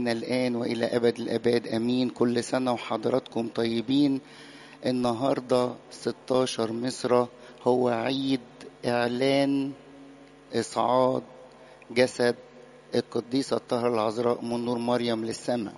من الآن وإلى أبد الأباد أمين كل سنة وحضراتكم طيبين النهاردة 16 مصر هو عيد إعلان إصعاد جسد القديسة الطاهرة العذراء من نور مريم للسماء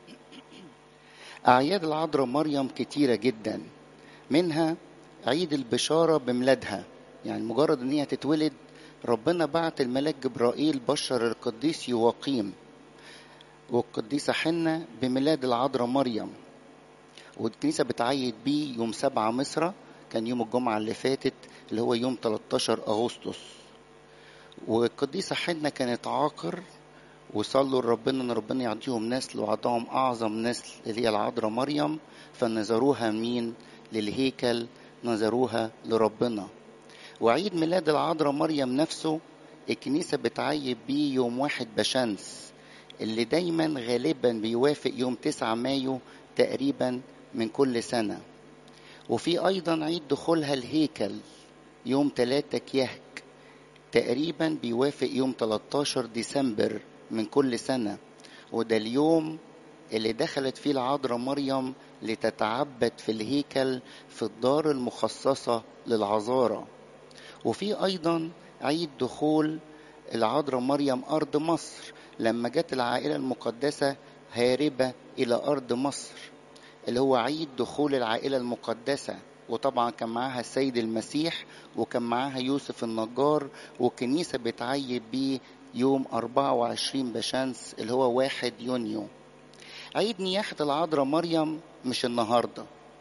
أعياد العذراء مريم كتيرة جدا منها عيد البشارة بميلادها يعني مجرد ان هي تتولد ربنا بعت الملاك جبرائيل بشر القديس يواقيم والقديسة حنة بميلاد العذراء مريم والكنيسة بتعيد بيه يوم سبعة مصر كان يوم الجمعة اللي فاتت اللي هو يوم 13 أغسطس والقديسة حنة كانت عاقر وصلوا لربنا ان ربنا يعطيهم نسل وعطاهم اعظم نسل اللي هي العذراء مريم فنظروها مين للهيكل نظروها لربنا وعيد ميلاد العذراء مريم نفسه الكنيسة بتعيد بيه يوم واحد بشمس اللي دايما غالبا بيوافق يوم تسعة مايو تقريبا من كل سنة وفي أيضا عيد دخولها الهيكل يوم تلاتة كيهك تقريبا بيوافق يوم 13 ديسمبر من كل سنة وده اليوم اللي دخلت فيه العذراء مريم لتتعبد في الهيكل في الدار المخصصة للعذارى وفي أيضا عيد دخول العذراء مريم أرض مصر لما جت العائلة المقدسة هاربة إلى أرض مصر اللي هو عيد دخول العائلة المقدسة وطبعا كان معاها السيد المسيح وكان معاها يوسف النجار وكنيسة بتعيد بيه يوم 24 بشمس اللي هو واحد يونيو عيد نياحة العذراء مريم مش النهاردة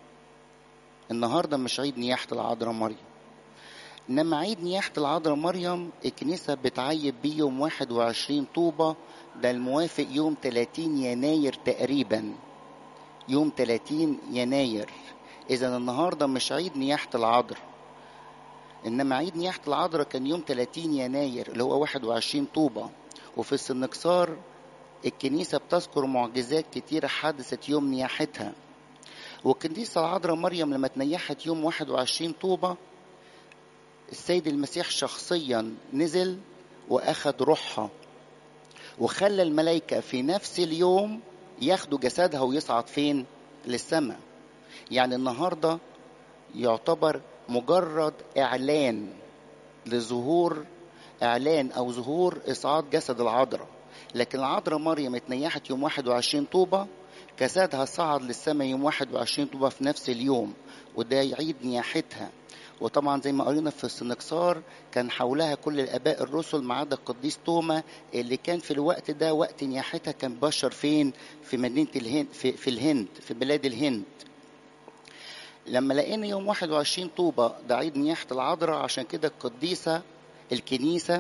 النهاردة مش عيد نياحة العذراء مريم إنما عيد نياحة العذراء مريم الكنيسة بتعيد بيه يوم 21 طوبة ده الموافق يوم 30 يناير تقريبا يوم 30 يناير إذا النهاردة مش عيد نياحة العذراء إنما عيد نياحة العذراء كان يوم 30 يناير اللي هو 21 طوبة وفي السنكسار الكنيسة بتذكر معجزات كتيرة حدثت يوم نياحتها والكنيسة العذراء مريم لما تنيحت يوم 21 طوبة السيد المسيح شخصيا نزل وأخذ روحها وخلى الملائكة في نفس اليوم ياخدوا جسدها ويصعد فين للسماء يعني النهارده يعتبر مجرد اعلان لظهور اعلان او ظهور اصعاد جسد العذراء لكن العذراء مريم اتنيحت يوم 21 طوبة جسدها صعد للسماء يوم 21 طوبة في نفس اليوم وده يعيد نياحتها وطبعا زي ما قرينا في السنكسار كان حولها كل الاباء الرسل ما عدا القديس توما اللي كان في الوقت ده وقت نياحتها كان بشر فين في مدينه الهند في, في الهند في بلاد الهند لما لقينا يوم 21 طوبة ده عيد نياحة العذراء عشان كده القديسة الكنيسة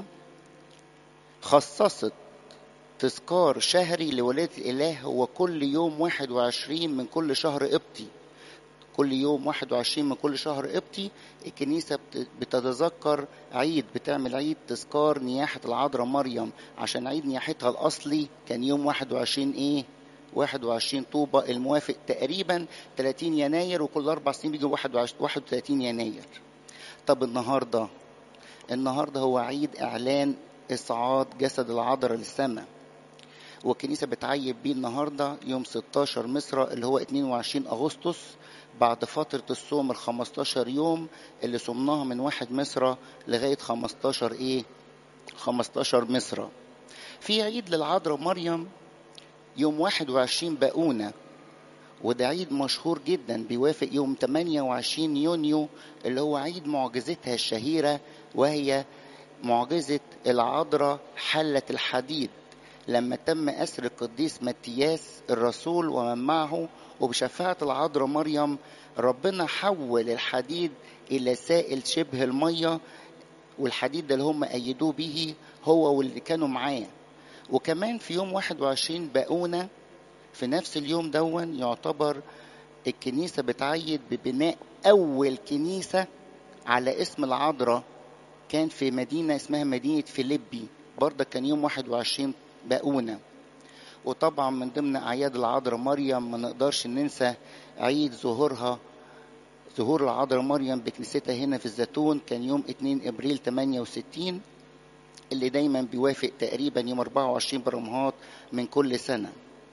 خصصت تذكار شهري لولادة الإله هو كل يوم 21 من كل شهر قبطي كل يوم 21 من كل شهر قبطي الكنيسة بتتذكر عيد بتعمل عيد تذكار نياحة العذراء مريم عشان عيد نياحتها الأصلي كان يوم 21 إيه 21 طوبة الموافق تقريبا 30 يناير وكل أربع سنين بيجي 31 يناير طب النهاردة النهاردة هو عيد إعلان إصعاد جسد العذراء للسماء والكنيسة بتعيد بيه النهاردة يوم 16 مصر اللي هو 22 أغسطس بعد فترة الصوم ال 15 يوم اللي صمناها من واحد مصر لغاية 15 إيه 15 مصر في عيد للعذراء مريم يوم 21 باقونة وده عيد مشهور جدا بيوافق يوم 28 يونيو اللي هو عيد معجزتها الشهيرة وهي معجزة العذراء حلة الحديد لما تم أسر القديس متياس الرسول ومن معه وبشفاعة العذراء مريم ربنا حول الحديد إلى سائل شبه المية والحديد ده اللي هم أيدوه به هو واللي كانوا معاه وكمان في يوم 21 باقونة في نفس اليوم دون يعتبر الكنيسة بتعيد ببناء أول كنيسة على اسم العذراء كان في مدينة اسمها مدينة فيليبي برضه كان يوم 21 باقونة وطبعا من ضمن أعياد العذراء مريم ما نقدرش ننسى عيد ظهورها ظهور العذراء مريم بكنيستها هنا في الزيتون كان يوم 2 ابريل 68 اللي دايما بيوافق تقريبا يوم 24 برمهات من كل سنه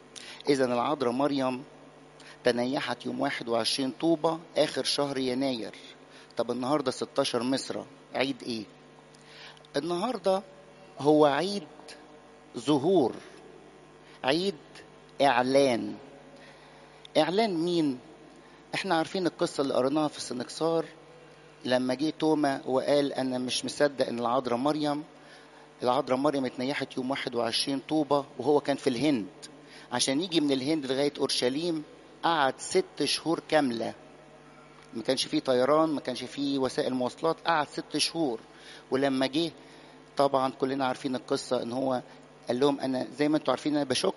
إذا العذراء مريم تنيحت يوم 21 طوبة آخر شهر يناير طب النهاردة 16 مصر عيد إيه؟ النهاردة هو عيد ظهور عيد إعلان إعلان مين؟ إحنا عارفين القصة اللي قريناها في السنكسار لما جه توما وقال أنا مش مصدق إن العذراء مريم العذراء مريم اتنيحت يوم 21 طوبة وهو كان في الهند عشان يجي من الهند لغاية أورشليم قعد ست شهور كاملة ما كانش فيه طيران ما كانش فيه وسائل مواصلات قعد ست شهور ولما جه طبعا كلنا عارفين القصة ان هو قال لهم انا زي ما انتم عارفين انا بشك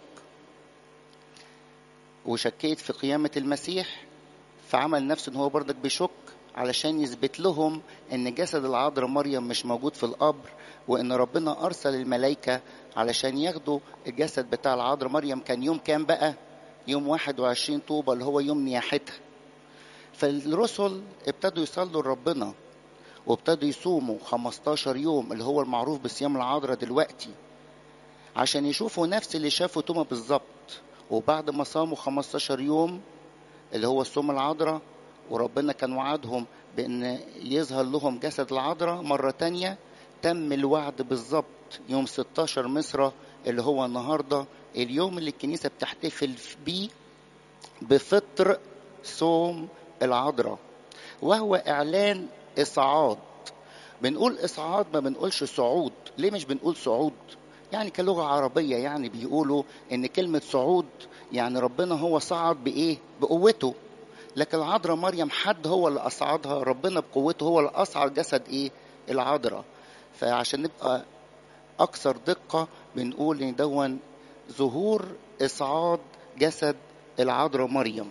وشكيت في قيامة المسيح فعمل نفسه ان هو برضك بيشك علشان يثبت لهم ان جسد العذراء مريم مش موجود في القبر وان ربنا ارسل الملائكة علشان ياخدوا الجسد بتاع العذراء مريم كان يوم كام بقى يوم 21 طوبة اللي هو يوم نياحتها فالرسل ابتدوا يصلوا لربنا وابتدوا يصوموا 15 يوم اللي هو المعروف بصيام العذراء دلوقتي عشان يشوفوا نفس اللي شافه توما بالظبط وبعد ما صاموا 15 يوم اللي هو الصوم العذراء وربنا كان وعدهم بان يظهر لهم جسد العذراء مرة تانية تم الوعد بالظبط يوم 16 مصر اللي هو النهاردة اليوم اللي الكنيسة بتحتفل بيه بفطر صوم العذراء وهو إعلان إصعاد بنقول إصعاد ما بنقولش صعود ليه مش بنقول صعود يعني كلغة عربية يعني بيقولوا إن كلمة صعود يعني ربنا هو صعد بإيه بقوته لكن العذراء مريم حد هو اللي أصعدها ربنا بقوته هو اللي أصعد جسد إيه العذراء فعشان نبقى أكثر دقة بنقول إن دون ظهور إصعاد جسد العذراء مريم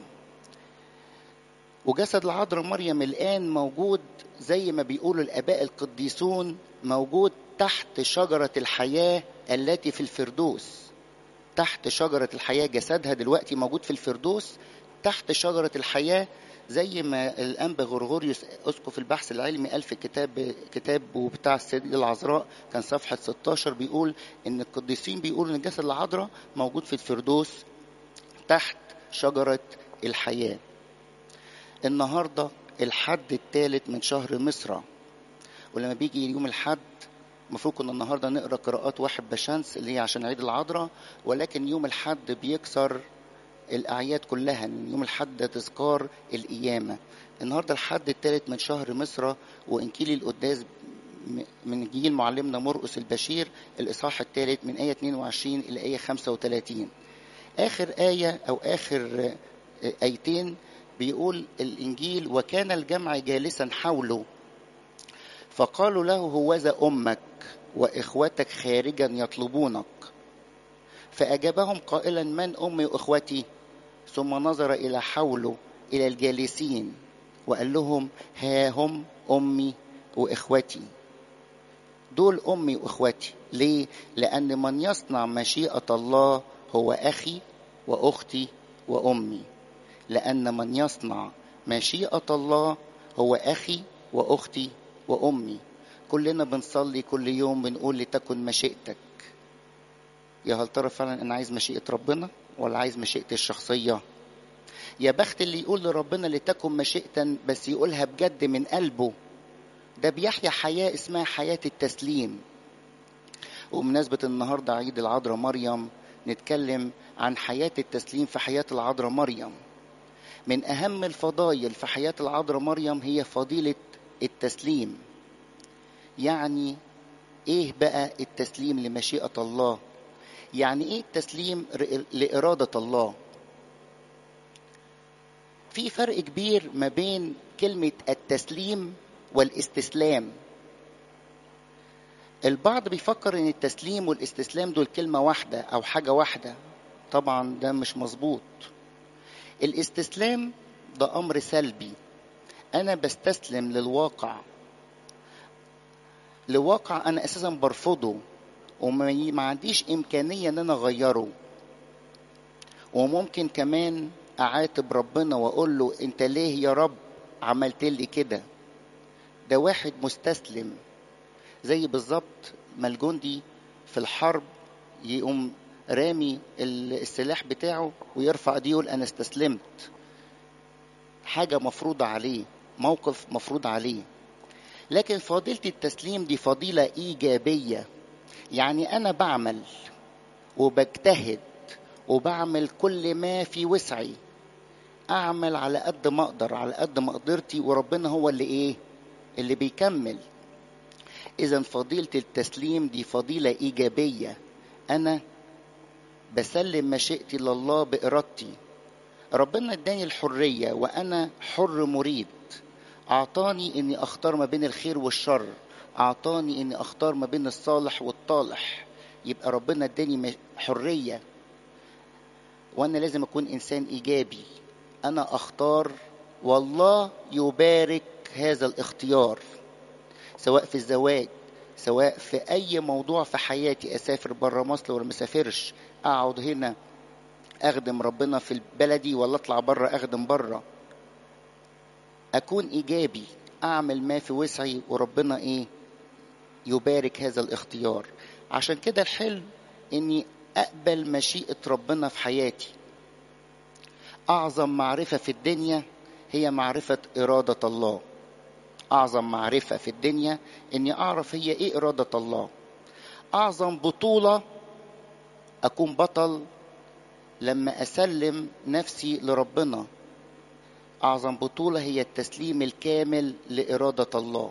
وجسد العذراء مريم الآن موجود زي ما بيقولوا الآباء القديسون موجود تحت شجرة الحياة التي في الفردوس تحت شجرة الحياة جسدها دلوقتي موجود في الفردوس تحت شجرة الحياة زي ما الأنبا غرغوريوس أسقف البحث العلمي قال في كتاب كتابه بتاع السيدة العذراء كان صفحة 16 بيقول إن القديسين بيقولوا إن جسد العذراء موجود في الفردوس تحت شجرة الحياة النهاردة الحد الثالث من شهر مصر ولما بيجي يوم الحد المفروض كنا النهارده نقرا قراءات واحد بشمس اللي هي عشان عيد العذراء ولكن يوم الحد بيكسر الاعياد كلها يوم الحد ده تذكار القيامه النهارده الحد الثالث من شهر مصر وانجيل القداس من انجيل معلمنا مرقس البشير الاصحاح الثالث من ايه 22 الى ايه 35 اخر ايه او اخر ايتين بيقول الانجيل وكان الجمع جالسا حوله فقالوا له هوذا امك واخوتك خارجا يطلبونك فاجابهم قائلا من امي واخوتي ثم نظر الى حوله الى الجالسين وقال لهم ها هم امي واخوتي دول امي واخوتي ليه لان من يصنع مشيئه الله هو اخي واختي وامي لأن من يصنع مشيئة الله هو أخي وأختي وأمي كلنا بنصلي كل يوم بنقول لتكن مشيئتك يا هل ترى فعلا أنا عايز مشيئة ربنا ولا عايز مشيئتي الشخصية يا بخت اللي يقول لربنا لتكن مشيئة بس يقولها بجد من قلبه ده بيحيا حياة اسمها حياة التسليم وبمناسبة النهاردة عيد العذراء مريم نتكلم عن حياة التسليم في حياة العذراء مريم من أهم الفضائل في حياة العذراء مريم هي فضيلة التسليم يعني إيه بقى التسليم لمشيئة الله يعني إيه التسليم لإرادة الله في فرق كبير ما بين كلمة التسليم والاستسلام البعض بيفكر ان التسليم والاستسلام دول كلمة واحدة او حاجة واحدة طبعا ده مش مظبوط الاستسلام ده امر سلبي انا بستسلم للواقع لواقع انا اساسا برفضه وما عنديش امكانيه ان انا اغيره وممكن كمان اعاتب ربنا واقول له انت ليه يا رب عملت لي كده ده واحد مستسلم زي بالظبط ما الجندي في الحرب يقوم رامي السلاح بتاعه ويرفع ايديه يقول انا استسلمت حاجة مفروضة عليه موقف مفروض عليه لكن فضيلة التسليم دي فضيلة إيجابية يعني أنا بعمل وبجتهد وبعمل كل ما في وسعي أعمل على قد ما أقدر على قد ما قدرتي وربنا هو اللي إيه اللي بيكمل إذا فضيلة التسليم دي فضيلة إيجابية أنا بسلم مشيئتي لله بإرادتي ربنا اداني الحرية وأنا حر مريد أعطاني إني أختار ما بين الخير والشر أعطاني إني أختار ما بين الصالح والطالح يبقى ربنا اداني حرية وأنا لازم أكون إنسان إيجابي أنا أختار والله يبارك هذا الاختيار سواء في الزواج سواء في أي موضوع في حياتي أسافر بره مصر ولا مسافرش أقعد هنا أخدم ربنا في بلدي ولا أطلع بره أخدم بره أكون إيجابي أعمل ما في وسعي وربنا إيه يبارك هذا الاختيار عشان كده الحلم إني أقبل مشيئة ربنا في حياتي أعظم معرفة في الدنيا هي معرفة إرادة الله أعظم معرفة في الدنيا إني أعرف هي إيه إرادة الله أعظم بطولة أكون بطل لما أسلم نفسي لربنا أعظم بطولة هي التسليم الكامل لإرادة الله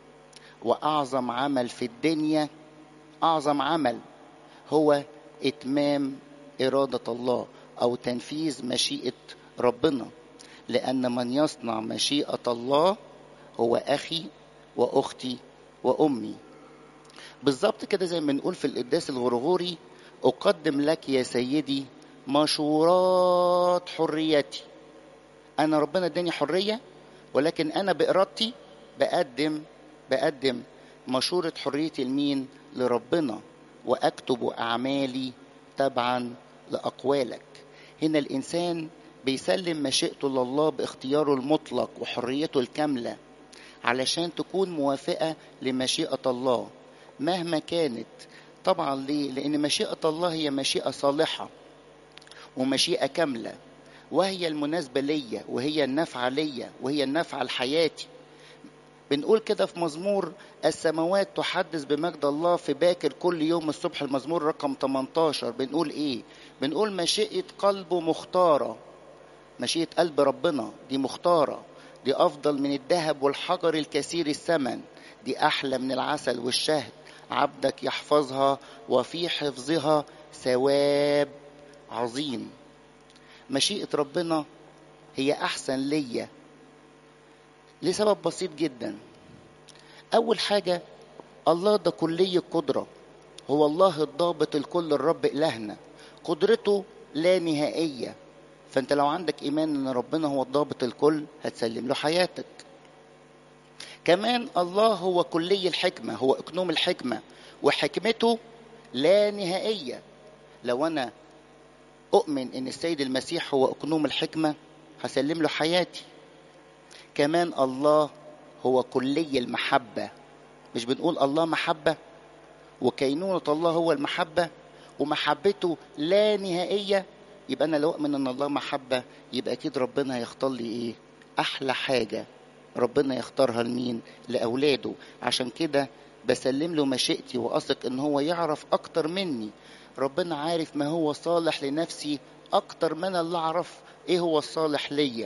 وأعظم عمل في الدنيا أعظم عمل هو إتمام إرادة الله أو تنفيذ مشيئة ربنا لأن من يصنع مشيئة الله هو أخي وأختي وأمي بالظبط كده زي ما بنقول في القداس الغرغوري أقدم لك يا سيدي مشورات حريتي أنا ربنا اداني حرية ولكن أنا بإرادتي بقدم بقدم مشورة حريتي لمين؟ لربنا وأكتب أعمالي تبعا لأقوالك هنا الإنسان بيسلم مشيئته لله باختياره المطلق وحريته الكاملة علشان تكون موافقة لمشيئة الله مهما كانت طبعا ليه؟ لأن مشيئة الله هي مشيئة صالحة ومشيئة كاملة وهي المناسبة ليا وهي النافعة ليا وهي النافعة لحياتي بنقول كده في مزمور السماوات تحدث بمجد الله في باكر كل يوم الصبح المزمور رقم 18 بنقول ايه بنقول مشيئة قلبه مختارة مشيئة قلب ربنا دي مختارة دي أفضل من الذهب والحجر الكثير الثمن دي أحلى من العسل والشهد عبدك يحفظها وفي حفظها ثواب عظيم مشيئة ربنا هي أحسن ليا لسبب بسيط جدا أول حاجة الله ده كلي القدرة هو الله الضابط الكل الرب إلهنا قدرته لا نهائية فأنت لو عندك إيمان إن ربنا هو الضابط الكل هتسلم له حياتك كمان الله هو كلي الحكمة هو إقنوم الحكمة وحكمته لا نهائية لو أنا أؤمن إن السيد المسيح هو أقنوم الحكمة هسلم له حياتي كمان الله هو كلي المحبة مش بنقول الله محبة وكينونة الله هو المحبة ومحبته لا نهائية يبقى أنا لو أؤمن إن الله محبة يبقى أكيد ربنا هيختار لي إيه أحلى حاجة ربنا يختارها لمين لأولاده عشان كده بسلم له مشيئتي وأثق إن هو يعرف أكتر مني ربنا عارف ما هو صالح لنفسي أكتر من اللي أعرف إيه هو الصالح ليا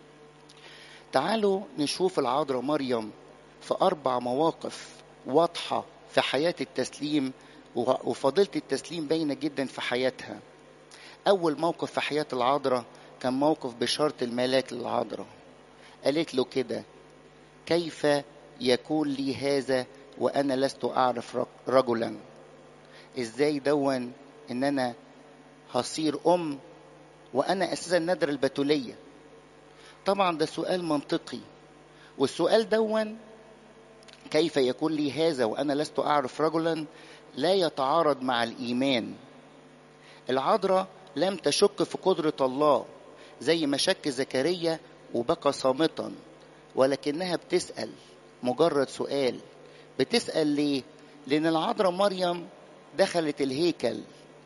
تعالوا نشوف العذراء مريم في أربع مواقف واضحة في حياة التسليم وفضيلة التسليم باينة جدا في حياتها أول موقف في حياة العذراء كان موقف بشارة الملاك للعذراء قالت له كده كيف يكون لي هذا وأنا لست أعرف رجلا إزاي دون إن أنا هصير أم وأنا أساسا ندر البتولية طبعا ده سؤال منطقي والسؤال دون كيف يكون لي هذا وأنا لست أعرف رجلا لا يتعارض مع الإيمان العذراء لم تشك في قدرة الله زي ما شك زكريا وبقى صامتا ولكنها بتسأل مجرد سؤال بتسأل ليه؟ لأن العذراء مريم دخلت الهيكل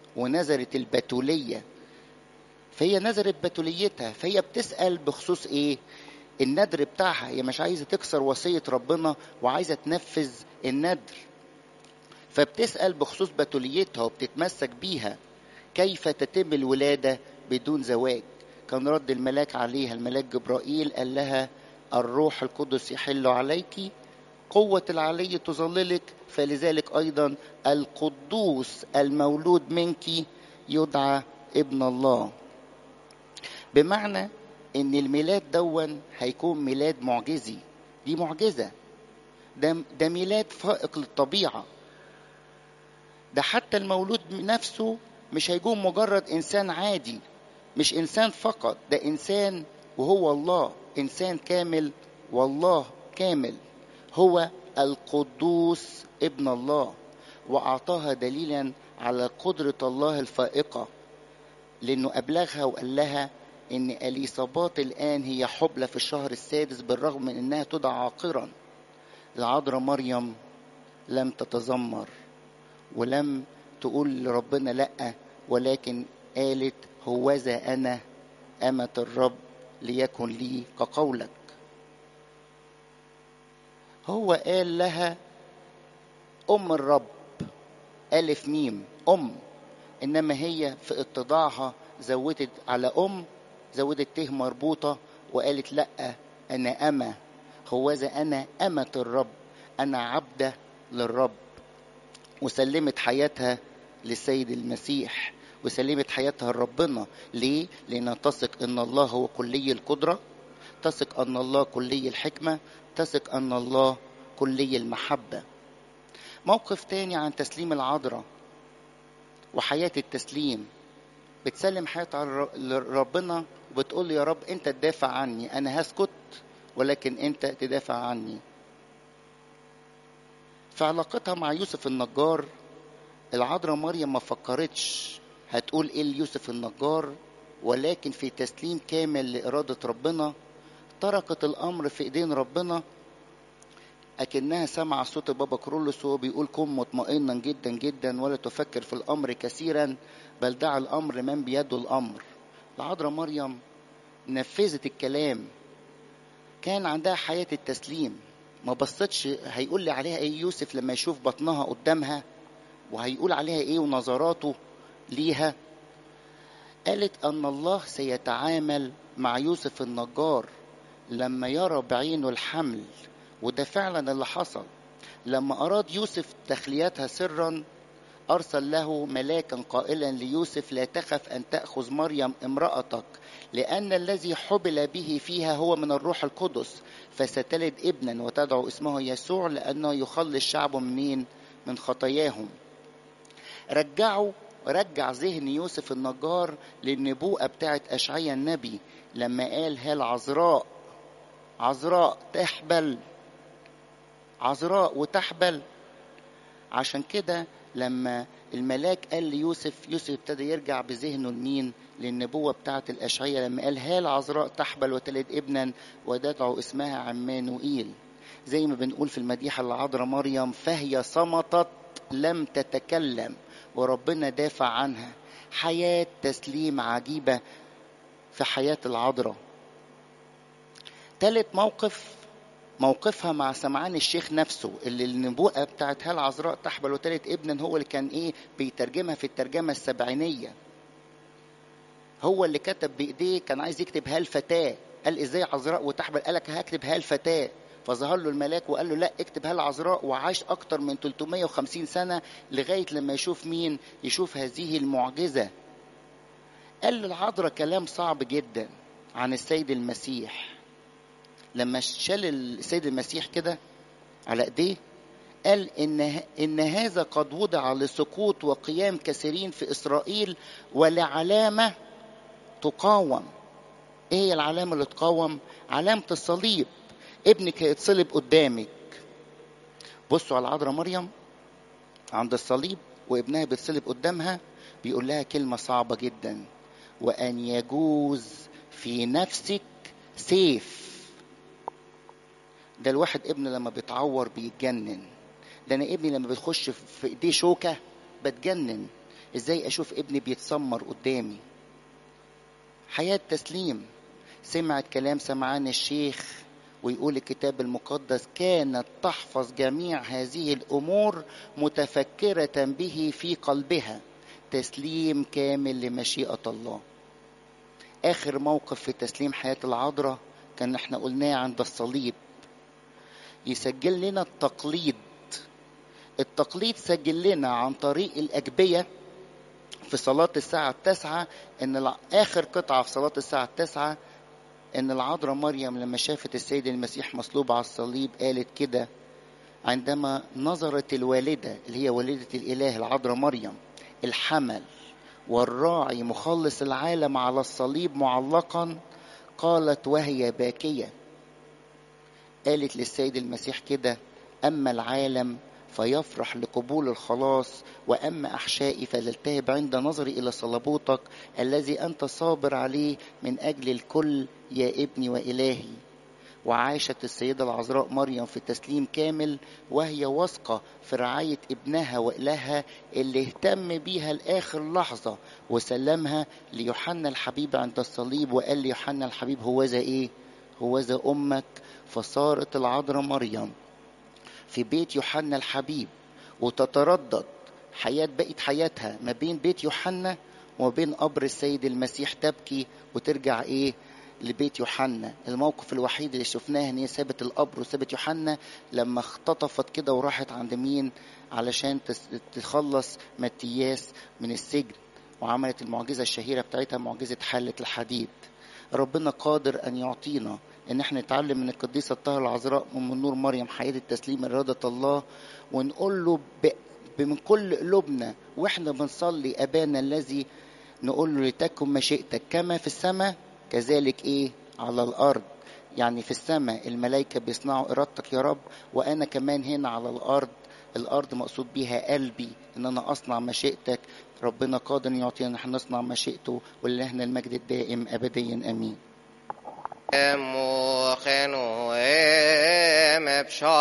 ونذرت البتولية فهي نذرت بتوليتها فهي بتسأل بخصوص ايه الندر بتاعها هي مش عايزة تكسر وصية ربنا وعايزة تنفذ الندر فبتسأل بخصوص بتوليتها وبتتمسك بيها كيف تتم الولادة بدون زواج كان رد الملاك عليها الملاك جبرائيل قال لها الروح القدس يحل عليك قوة العلي تظللك فلذلك أيضا القدوس المولود منك يدعى ابن الله بمعنى ان الميلاد دون هيكون ميلاد معجزي دي معجزة ده, ده ميلاد فائق للطبيعة ده حتى المولود نفسه مش هيكون مجرد انسان عادي مش انسان فقط ده انسان وهو الله انسان كامل والله كامل هو القدوس ابن الله واعطاها دليلا على قدره الله الفائقه لانه ابلغها وقال لها ان اليصابات الان هي حبلى في الشهر السادس بالرغم من انها تدعى عاقرا العذراء مريم لم تتذمر ولم تقول لربنا لا ولكن قالت هوذا انا امه الرب ليكن لي كقولك هو قال لها ام الرب الف ميم ام انما هي في اتضاعها زودت على ام زودت ته مربوطه وقالت لا انا اما هوذا انا امه الرب انا عبده للرب وسلمت حياتها للسيد المسيح وسلمت حياتها لربنا ليه لانها تثق ان الله هو كلي القدره تثق ان الله كلي الحكمه تثق ان الله كلي المحبه موقف تاني عن تسليم العذراء وحياه التسليم بتسلم حياتها لربنا وبتقول له يا رب انت تدافع عني انا هسكت ولكن انت تدافع عني في علاقتها مع يوسف النجار العذراء مريم ما فكرتش هتقول ايه ليوسف النجار ولكن في تسليم كامل لإرادة ربنا تركت الأمر في إيدين ربنا أكنها سمع صوت بابا كرولوس وهو بيقول كن مطمئنا جدا جدا ولا تفكر في الأمر كثيرا بل دع الأمر من بيده الأمر العذراء مريم نفذت الكلام كان عندها حياة التسليم ما بصتش هيقول لي عليها ايه يوسف لما يشوف بطنها قدامها وهيقول عليها ايه ونظراته ليها قالت ان الله سيتعامل مع يوسف النجار لما يرى بعينه الحمل وده فعلا اللي حصل لما اراد يوسف تخليتها سرا ارسل له ملاكا قائلا ليوسف لا تخف ان تاخذ مريم امراتك لان الذي حبل به فيها هو من الروح القدس فستلد ابنا وتدعو اسمه يسوع لانه يخلص شعبه منين من خطاياهم رجعوا رجع ذهن يوسف النجار للنبوءة بتاعت أشعيا النبي لما قال هل عذراء عذراء تحبل عذراء وتحبل عشان كده لما الملاك قال ليوسف يوسف ابتدى يرجع بذهنه لمين للنبوة بتاعة الأشعية لما قال هال عذراء تحبل وتلد ابنا وتدعو اسمها عمانوئيل زي ما بنقول في المديحة العذراء مريم فهي صمتت لم تتكلم وربنا دافع عنها حياة تسليم عجيبة في حياة العذراء ثالث موقف موقفها مع سمعان الشيخ نفسه اللي النبوءة بتاعت هل عذراء تحبل وتلد ابنا هو اللي كان ايه بيترجمها في الترجمة السبعينية هو اللي كتب بايديه كان عايز يكتب هل فتاة قال ازاي عذراء وتحبل قالك هكتب هل فتاة فظهر له الملاك وقال له لا اكتب هل عذراء وعاش اكتر من 350 سنة لغاية لما يشوف مين يشوف هذه المعجزة قال للعذراء كلام صعب جدا عن السيد المسيح لما شال السيد المسيح كده على ايديه قال ان ان هذا قد وضع لسقوط وقيام كثيرين في اسرائيل ولعلامه تقاوم ايه هي العلامه اللي تقاوم علامه الصليب ابنك هيتصلب قدامك بصوا على العذراء مريم عند الصليب وابنها بيتصلب قدامها بيقول لها كلمه صعبه جدا وان يجوز في نفسك سيف ده الواحد ابن لما بيتعور بيتجنن ده انا ابني لما بتخش في ايديه شوكه بتجنن ازاي اشوف ابني بيتسمر قدامي حياة تسليم سمعت كلام سمعان الشيخ ويقول الكتاب المقدس كانت تحفظ جميع هذه الامور متفكره به في قلبها تسليم كامل لمشيئه الله اخر موقف في تسليم حياه العذراء كان احنا قلناه عند الصليب يسجل لنا التقليد التقليد سجل لنا عن طريق الاجبيه في صلاة الساعة التاسعة إن آخر قطعة في صلاة الساعة التاسعة ان العذراء مريم لما شافت السيد المسيح مصلوب على الصليب قالت كده عندما نظرت الوالدة اللي هي والدة الإله العذراء مريم الحمل والراعي مخلص العالم على الصليب معلقا قالت وهي باكية قالت للسيد المسيح كده أما العالم فيفرح لقبول الخلاص واما احشائي فللتهب عند نظري الى صلبوتك الذي انت صابر عليه من اجل الكل يا ابني والهي وعاشت السيده العذراء مريم في تسليم كامل وهي واثقه في رعايه ابنها والهها اللي اهتم بيها لاخر لحظه وسلمها ليوحنا الحبيب عند الصليب وقال ليوحنا الحبيب هوذا ايه هوذا امك فصارت العذراء مريم في بيت يوحنا الحبيب وتتردد حياة بقت حياتها ما بين بيت يوحنا وما بين قبر السيد المسيح تبكي وترجع ايه لبيت يوحنا الموقف الوحيد اللي شفناه ان هي سابت القبر وسابت يوحنا لما اختطفت كده وراحت عند مين علشان تخلص متياس من السجن وعملت المعجزة الشهيرة بتاعتها معجزة حالة الحديد ربنا قادر أن يعطينا ان احنا نتعلم من القديسه الطاهره العذراء من نور مريم حياه التسليم اراده الله ونقول له من كل قلوبنا واحنا بنصلي ابانا الذي نقول له لتكن مشيئتك كما في السماء كذلك ايه على الارض يعني في السماء الملائكه بيصنعوا ارادتك يا رب وانا كمان هنا على الارض الارض مقصود بيها قلبي ان انا اصنع مشيئتك ربنا قادر يعطينا ان احنا نصنع مشيئته ولله المجد الدائم ابديا امين موخن ومبشار